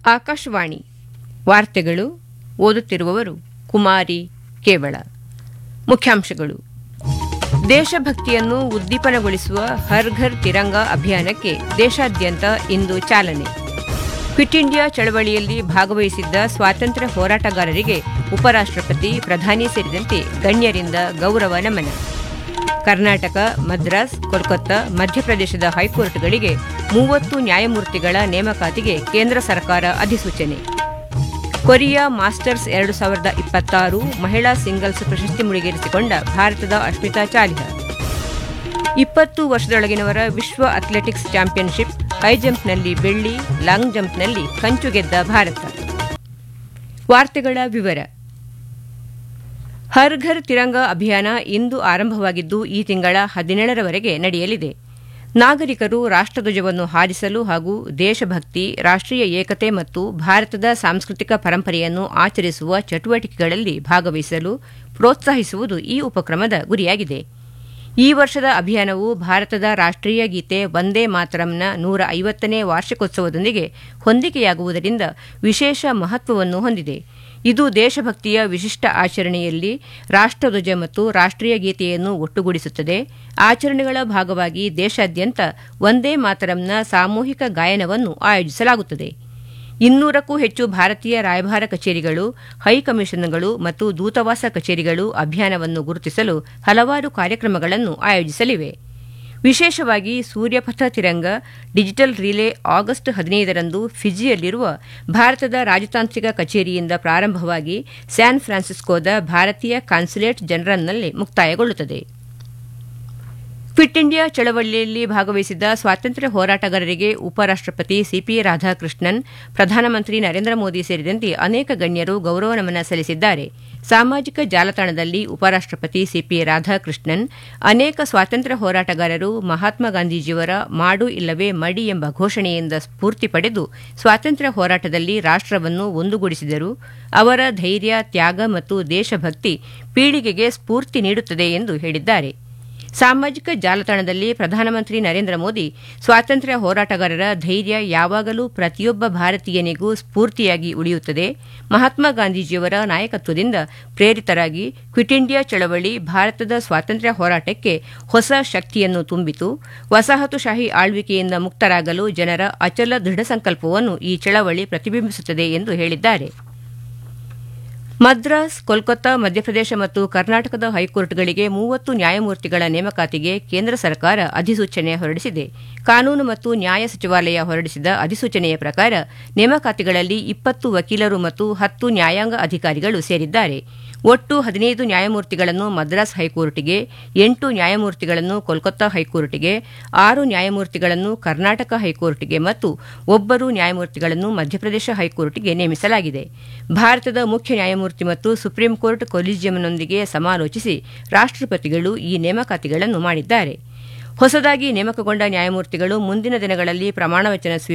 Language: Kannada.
ಆಕಾಶವಾಣಿ ವಾರ್ತೆಗಳು ಓದುತ್ತಿರುವವರು ಕುಮಾರಿ ಕೇವಳ ಮುಖ್ಯಾಂಶಗಳು ದೇಶಭಕ್ತಿಯನ್ನು ಉದ್ದೀಪನಗೊಳಿಸುವ ಹರ್ ಘರ್ ತಿರಂಗ ಅಭಿಯಾನಕ್ಕೆ ದೇಶಾದ್ಯಂತ ಇಂದು ಚಾಲನೆ ಕ್ವಿಟ್ ಇಂಡಿಯಾ ಚಳವಳಿಯಲ್ಲಿ ಭಾಗವಹಿಸಿದ್ದ ಸ್ವಾತಂತ್ರ್ಯ ಹೋರಾಟಗಾರರಿಗೆ ಉಪರಾಷ್ಟಪತಿ ಪ್ರಧಾನಿ ಸೇರಿದಂತೆ ಗಣ್ಯರಿಂದ ಗೌರವ ನಮನ ಕರ್ನಾಟಕ ಮದ್ರಾಸ್ ಕೋಲ್ಕತ್ತಾ ಮಧ್ಯಪ್ರದೇಶದ ಹೈಕೋರ್ಟ್ಗಳಿಗೆ ಮೂವತ್ತು ನ್ಯಾಯಮೂರ್ತಿಗಳ ನೇಮಕಾತಿಗೆ ಕೇಂದ್ರ ಸರ್ಕಾರ ಅಧಿಸೂಚನೆ ಕೊರಿಯಾ ಮಾಸ್ಟರ್ಸ್ ಎರಡು ಸಾವಿರದ ಇಪ್ಪತ್ತಾರು ಮಹಿಳಾ ಸಿಂಗಲ್ಸ್ ಪ್ರಶಸ್ತಿ ಮುಡಿಗೇರಿಸಿಕೊಂಡ ಭಾರತದ ಅಶ್ಮಿತಾ ಚಾಲಿಹಾ ಇಪ್ಪತ್ತು ವರ್ಷದೊಳಗಿನವರ ವಿಶ್ವ ಅಥ್ಲೆಟಿಕ್ಸ್ ಚಾಂಪಿಯನ್ಶಿಪ್ ಹೈಜಂಪ್ನಲ್ಲಿ ಬೆಳ್ಳಿ ಲಾಂಗ್ ಜಂಪ್ನಲ್ಲಿ ಕಂಚು ಗೆದ್ದ ಭಾರತ ವಾರ್ತೆಗಳ ವಿವರ ಹರ್ ಘರ್ ತಿರಂಗ ಅಭಿಯಾನ ಇಂದು ಆರಂಭವಾಗಿದ್ದು ಈ ತಿಂಗಳ ಹದಿನೇಳರವರೆಗೆ ನಡೆಯಲಿದೆ ನಾಗರಿಕರು ರಾಷ್ಟಧ್ವಜವನ್ನು ಹಾರಿಸಲು ಹಾಗೂ ದೇಶಭಕ್ತಿ ರಾಷ್ಟೀಯ ಏಕತೆ ಮತ್ತು ಭಾರತದ ಸಾಂಸ್ಕೃತಿಕ ಪರಂಪರೆಯನ್ನು ಆಚರಿಸುವ ಚಟುವಟಿಕೆಗಳಲ್ಲಿ ಭಾಗವಹಿಸಲು ಪ್ರೋತ್ಸಾಹಿಸುವುದು ಈ ಉಪಕ್ರಮದ ಗುರಿಯಾಗಿದೆ ಈ ವರ್ಷದ ಅಭಿಯಾನವು ಭಾರತದ ರಾಷ್ಟೀಯ ಗೀತೆ ವಂದೇ ಮಾತರಂನ ನೂರ ಐವತ್ತನೇ ವಾರ್ಷಿಕೋತ್ಸವದೊಂದಿಗೆ ಹೊಂದಿಕೆಯಾಗುವುದರಿಂದ ವಿಶೇಷ ಮಹತ್ವವನ್ನು ಹೊಂದಿದೆ ಇದು ದೇಶಭಕ್ತಿಯ ವಿಶಿಷ್ಟ ಆಚರಣೆಯಲ್ಲಿ ರಾಷ್ಟಧ್ವಜ ಮತ್ತು ರಾಷ್ಟೀಯ ಗೀತೆಯನ್ನು ಒಟ್ಟುಗೂಡಿಸುತ್ತದೆ ಆಚರಣೆಗಳ ಭಾಗವಾಗಿ ದೇಶಾದ್ಯಂತ ವಂದೇ ಮಾತರಂನ ಸಾಮೂಹಿಕ ಗಾಯನವನ್ನು ಆಯೋಜಿಸಲಾಗುತ್ತದೆ ಇನ್ನೂರಕ್ಕೂ ಹೆಚ್ಚು ಭಾರತೀಯ ರಾಯಭಾರ ಕಚೇರಿಗಳು ಹೈಕಮಿಷನ್ಗಳು ಮತ್ತು ದೂತಾವಾಸ ಕಚೇರಿಗಳು ಅಭಿಯಾನವನ್ನು ಗುರುತಿಸಲು ಹಲವಾರು ಕಾರ್ಯಕ್ರಮಗಳನ್ನು ಆಯೋಜಿಸಲಿವೆ ವಿಶೇಷವಾಗಿ ಸೂರ್ಯಪಥ ತಿರಂಗ ಡಿಜಿಟಲ್ ರಿಲೇ ಆಗಸ್ಟ್ ಹದಿನೈದರಂದು ಫಿಜಿಯಲ್ಲಿರುವ ಭಾರತದ ರಾಜತಾಂತ್ರಿಕ ಕಚೇರಿಯಿಂದ ಪ್ರಾರಂಭವಾಗಿ ಸ್ಯಾನ್ ಫ್ರಾನ್ಸಿಸ್ಕೋದ ಭಾರತೀಯ ಕಾನ್ಸುಲೇಟ್ ಜನರಲ್ನಲ್ಲಿ ಮುಕ್ತಾಯಗೊಳ್ಳುತ್ತದೆ ಕ್ವಿಟ್ ಇಂಡಿಯಾ ಚಳವಳಿಯಲ್ಲಿ ಭಾಗವಹಿಸಿದ್ದ ಸ್ವಾತಂತ್ರ್ಯ ಹೋರಾಟಗಾರರಿಗೆ ಉಪರಾಷ್ಟಪತಿ ಸಿಪಿ ರಾಧಾಕೃಷ್ಣನ್ ಪ್ರಧಾನಮಂತ್ರಿ ನರೇಂದ್ರ ಮೋದಿ ಸೇರಿದಂತೆ ಅನೇಕ ಗಣ್ಯರು ಗೌರವ ನಮನ ಸಲ್ಲಿಸಿದ್ದಾರೆ ಸಾಮಾಜಿಕ ಜಾಲತಾಣದಲ್ಲಿ ಉಪರಾಷ್ಟಪತಿ ಸಿಪಿ ರಾಧಾಕೃಷ್ಣನ್ ಅನೇಕ ಸ್ವಾತಂತ್ರ್ಯ ಹೋರಾಟಗಾರರು ಮಹಾತ್ಮ ಗಾಂಧೀಜಿಯವರ ಮಾಡು ಇಲ್ಲವೇ ಮಡಿ ಎಂಬ ಘೋಷಣೆಯಿಂದ ಸ್ಫೂರ್ತಿ ಪಡೆದು ಸ್ವಾತಂತ್ರ್ಯ ಹೋರಾಟದಲ್ಲಿ ರಾಷ್ಟವನ್ನು ಒಂದುಗೂಡಿಸಿದರು ಅವರ ಧೈರ್ಯ ತ್ಯಾಗ ಮತ್ತು ದೇಶಭಕ್ತಿ ಪೀಳಿಗೆಗೆ ಸ್ಫೂರ್ತಿ ನೀಡುತ್ತದೆ ಎಂದು ಹೇಳಿದ್ದಾರೆ ಸಾಮಾಜಿಕ ಜಾಲತಾಣದಲ್ಲಿ ಪ್ರಧಾನಮಂತ್ರಿ ನರೇಂದ್ರ ಮೋದಿ ಸ್ವಾತಂತ್ರ್ಯ ಹೋರಾಟಗಾರರ ಧೈರ್ಯ ಯಾವಾಗಲೂ ಪ್ರತಿಯೊಬ್ಬ ಭಾರತೀಯನಿಗೂ ಸ್ಫೂರ್ತಿಯಾಗಿ ಉಳಿಯುತ್ತದೆ ಮಹಾತ್ಮ ಗಾಂಧೀಜಿಯವರ ನಾಯಕತ್ವದಿಂದ ಪ್ರೇರಿತರಾಗಿ ಕ್ವಿಟ್ ಇಂಡಿಯಾ ಚಳವಳಿ ಭಾರತದ ಸ್ವಾತಂತ್ರ್ಯ ಹೋರಾಟಕ್ಕೆ ಹೊಸ ಶಕ್ತಿಯನ್ನು ತುಂಬಿತು ವಸಾಹತುಶಾಹಿ ಆಳ್ವಿಕೆಯಿಂದ ಮುಕ್ತರಾಗಲು ಜನರ ಅಚಲ ದೃಢ ಸಂಕಲ್ಪವನ್ನು ಈ ಚಳವಳಿ ಪ್ರತಿಬಿಂಬಿಸುತ್ತದೆ ಎಂದು ಹೇಳಿದ್ದಾರೆ ಮದ್ರಾಸ್ ಕೋಲ್ಕತ್ತಾ ಮಧ್ಯಪ್ರದೇಶ ಮತ್ತು ಕರ್ನಾಟಕದ ಹೈಕೋರ್ಟ್ಗಳಿಗೆ ಮೂವತ್ತು ನ್ಯಾಯಮೂರ್ತಿಗಳ ನೇಮಕಾತಿಗೆ ಕೇಂದ್ರ ಸರ್ಕಾರ ಅಧಿಸೂಚನೆ ಹೊರಡಿಸಿದೆ ಕಾನೂನು ಮತ್ತು ನ್ಯಾಯ ಸಚಿವಾಲಯ ಹೊರಡಿಸಿದ ಅಧಿಸೂಚನೆಯ ಪ್ರಕಾರ ನೇಮಕಾತಿಗಳಲ್ಲಿ ಇಪ್ಪತ್ತು ವಕೀಲರು ಮತ್ತು ಹತ್ತು ನ್ಯಾಯಾಂಗ ಅಧಿಕಾರಿಗಳು ಸೇರಿದ್ದಾರೆ ಒಟ್ಟು ಹದಿನೈದು ನ್ಯಾಯಮೂರ್ತಿಗಳನ್ನು ಮದ್ರಾಸ್ ಹೈಕೋರ್ಟ್ಗೆ ಎಂಟು ನ್ಯಾಯಮೂರ್ತಿಗಳನ್ನು ಕೋಲ್ಕತ್ತಾ ಹೈಕೋರ್ಟ್ಗೆ ಆರು ನ್ಯಾಯಮೂರ್ತಿಗಳನ್ನು ಕರ್ನಾಟಕ ಹೈಕೋರ್ಟ್ಗೆ ಮತ್ತು ಒಬ್ಬರು ನ್ಯಾಯಮೂರ್ತಿಗಳನ್ನು ಮಧ್ಯಪ್ರದೇಶ ಹೈಕೋರ್ಟ್ಗೆ ನೇಮಿಸಲಾಗಿದೆ ಭಾರತದ ಮುಖ್ಯ ನ್ಯಾಯಮೂರ್ತಿ ಮತ್ತು ಸುಪ್ರೀಂ ಕೋರ್ಟ್ ಕೊಲಿಜಿಯಂನೊಂದಿಗೆ ಸಮಾಲೋಚಿಸಿ ರಾಷ್ಟಪತಿಗಳು ಈ ನೇಮಕಾತಿಗಳನ್ನು ಮಾಡಿದ್ದಾರೆ ಹೊಸದಾಗಿ ನೇಮಕಗೊಂಡ ನ್ಯಾಯಮೂರ್ತಿಗಳು ಮುಂದಿನ ದಿನಗಳಲ್ಲಿ ಪ್ರಮಾಣವಚನ